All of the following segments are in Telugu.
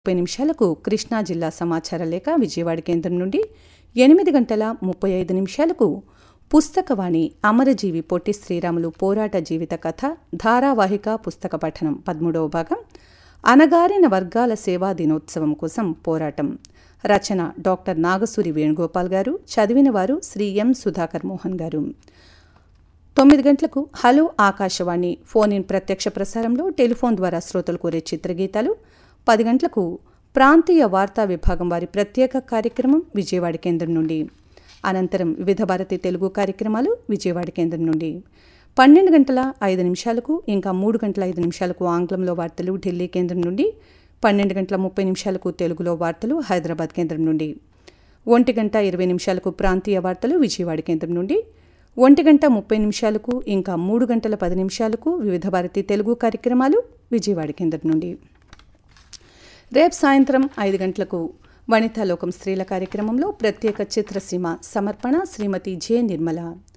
ముప్పై నిమిషాలకు కృష్ణా జిల్లా సమాచార లేఖ విజయవాడ కేంద్రం నుండి ఎనిమిది గంటల ముప్పై ఐదు నిమిషాలకు పుస్తకవాణి అమరజీవి పొట్టి శ్రీరాములు పోరాట జీవిత కథ ధారావాహిక పుస్తక పఠనం పదమూడవ భాగం అనగారిన వర్గాల సేవా దినోత్సవం కోసం పోరాటం రచన డాక్టర్ నాగసూరి వేణుగోపాల్ గారు చదివిన వారు శ్రీ ఎం సుధాకర్ మోహన్ గారు తొమ్మిది గంటలకు హలో ఆకాశవాణి ఫోన్ ఇన్ ప్రత్యక్ష ప్రసారంలో టెలిఫోన్ ద్వారా శ్రోతలు కోరే చిత్రగీతాలు పది గంటలకు ప్రాంతీయ వార్తా విభాగం వారి ప్రత్యేక కార్యక్రమం విజయవాడ కేంద్రం నుండి అనంతరం వివిధ భారతి తెలుగు కార్యక్రమాలు విజయవాడ కేంద్రం నుండి పన్నెండు గంటల ఐదు నిమిషాలకు ఇంకా మూడు గంటల ఐదు నిమిషాలకు ఆంగ్లంలో వార్తలు ఢిల్లీ కేంద్రం నుండి పన్నెండు గంటల ముప్పై నిమిషాలకు తెలుగులో వార్తలు హైదరాబాద్ కేంద్రం నుండి ఒంటి గంట ఇరవై నిమిషాలకు ప్రాంతీయ వార్తలు విజయవాడ కేంద్రం నుండి ఒంటి గంట ముప్పై నిమిషాలకు ఇంకా మూడు గంటల పది నిమిషాలకు వివిధ భారతి తెలుగు కార్యక్రమాలు విజయవాడ కేంద్రం నుండి రేపు సాయంత్రం ఐదు గంటలకు వనితాలోకం స్త్రీల కార్యక్రమంలో ప్రత్యేక చిత్రసీమ సమర్పణ శ్రీమతి జె నిర్మల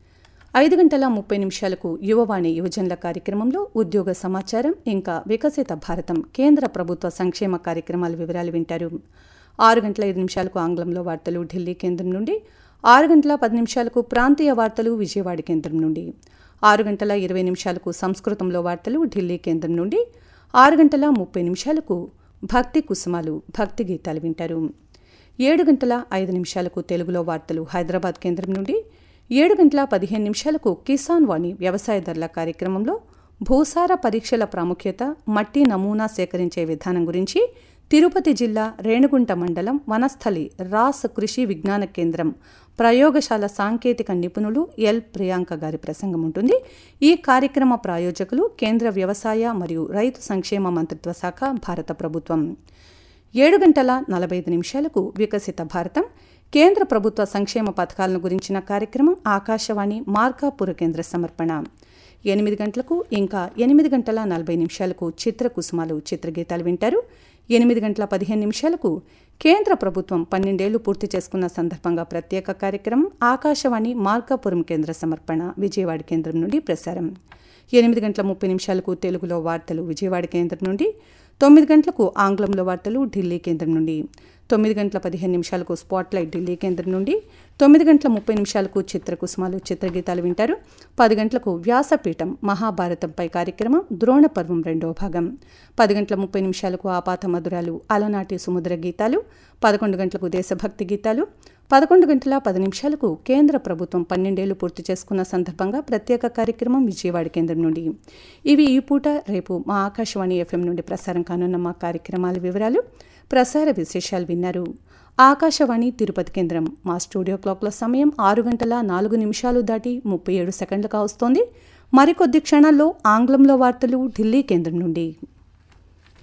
ఐదు గంటల ముప్పై నిమిషాలకు యువవాణి యువజనుల కార్యక్రమంలో ఉద్యోగ సమాచారం ఇంకా వికసిత భారతం కేంద్ర ప్రభుత్వ సంక్షేమ కార్యక్రమాల వివరాలు వింటారు ఆరు గంటల ఐదు నిమిషాలకు ఆంగ్లంలో వార్తలు ఢిల్లీ కేంద్రం నుండి ఆరు గంటల పది నిమిషాలకు ప్రాంతీయ వార్తలు విజయవాడ కేంద్రం నుండి ఆరు గంటల ఇరవై నిమిషాలకు సంస్కృతంలో వార్తలు ఢిల్లీ కేంద్రం నుండి ఆరు గంటల ముప్పై నిమిషాలకు భక్తి కుసుమాలు భక్తి గీతాలు వింటారు ఏడు గంటల ఐదు నిమిషాలకు తెలుగులో వార్తలు హైదరాబాద్ కేంద్రం నుండి ఏడు గంటల పదిహేను నిమిషాలకు కిసాన్ వాణి వ్యవసాయ ధరల కార్యక్రమంలో భూసార పరీక్షల ప్రాముఖ్యత మట్టి నమూనా సేకరించే విధానం గురించి తిరుపతి జిల్లా రేణుగుంట మండలం వనస్థలి రాస్ కృషి విజ్ఞాన కేంద్రం ప్రయోగశాల సాంకేతిక నిపుణులు ఎల్ ప్రియాంక గారి ప్రసంగం ఉంటుంది ఈ కార్యక్రమ ప్రాయోజకులు కేంద్ర వ్యవసాయ మరియు రైతు సంక్షేమ మంత్రిత్వ శాఖ భారత ప్రభుత్వం ఏడు గంటల నలభై ఐదు నిమిషాలకు వికసిత భారతం కేంద్ర ప్రభుత్వ సంక్షేమ పథకాలను గురించిన కార్యక్రమం ఆకాశవాణి మార్కాపుర కేంద్ర సమర్పణ ఎనిమిది గంటలకు ఇంకా ఎనిమిది గంటల నలభై నిమిషాలకు చిత్ర కుసుమాలు చిత్రగీతాలు వింటారు ఎనిమిది గంటల పదిహేను నిమిషాలకు కేంద్ర ప్రభుత్వం పన్నెండేళ్లు పూర్తి చేసుకున్న సందర్భంగా ప్రత్యేక కార్యక్రమం ఆకాశవాణి మార్కాపురం కేంద్ర సమర్పణ విజయవాడ కేంద్రం నుండి ప్రసారం ఎనిమిది గంటల ముప్పై నిమిషాలకు తెలుగులో వార్తలు విజయవాడ కేంద్రం నుండి తొమ్మిది గంటలకు ఆంగ్లంలో వార్తలు ఢిల్లీ కేంద్రం నుండి తొమ్మిది గంటల పదిహేను నిమిషాలకు స్పాట్లైట్ ఢిల్లీ కేంద్రం నుండి తొమ్మిది గంటల ముప్పై నిమిషాలకు చిత్రకుసుమాలు చిత్రగీతాలు వింటారు పది గంటలకు వ్యాసపీఠం మహాభారతంపై కార్యక్రమం ద్రోణ పర్వం రెండవ భాగం పది గంటల ముప్పై నిమిషాలకు ఆపాత మధురాలు అలనాటి సుముద్ర గీతాలు పదకొండు గంటలకు దేశభక్తి గీతాలు పదకొండు గంటల పది నిమిషాలకు కేంద్ర ప్రభుత్వం పన్నెండేళ్లు పూర్తి చేసుకున్న సందర్భంగా ప్రత్యేక కార్యక్రమం విజయవాడ కేంద్రం నుండి ఇవి ఈ పూట రేపు మా ఆకాశవాణి ఎఫ్ఎం నుండి ప్రసారం కానున్న మా కార్యక్రమాల వివరాలు ప్రసార విశేషాలు విన్నారు ఆకాశవాణి తిరుపతి కేంద్రం మా స్టూడియో క్లాక్ల సమయం ఆరు గంటల నాలుగు నిమిషాలు దాటి ముప్పై ఏడు సెకండ్లు కావస్తోంది మరికొద్ది క్షణాల్లో ఆంగ్లంలో వార్తలు ఢిల్లీ కేంద్రం నుండి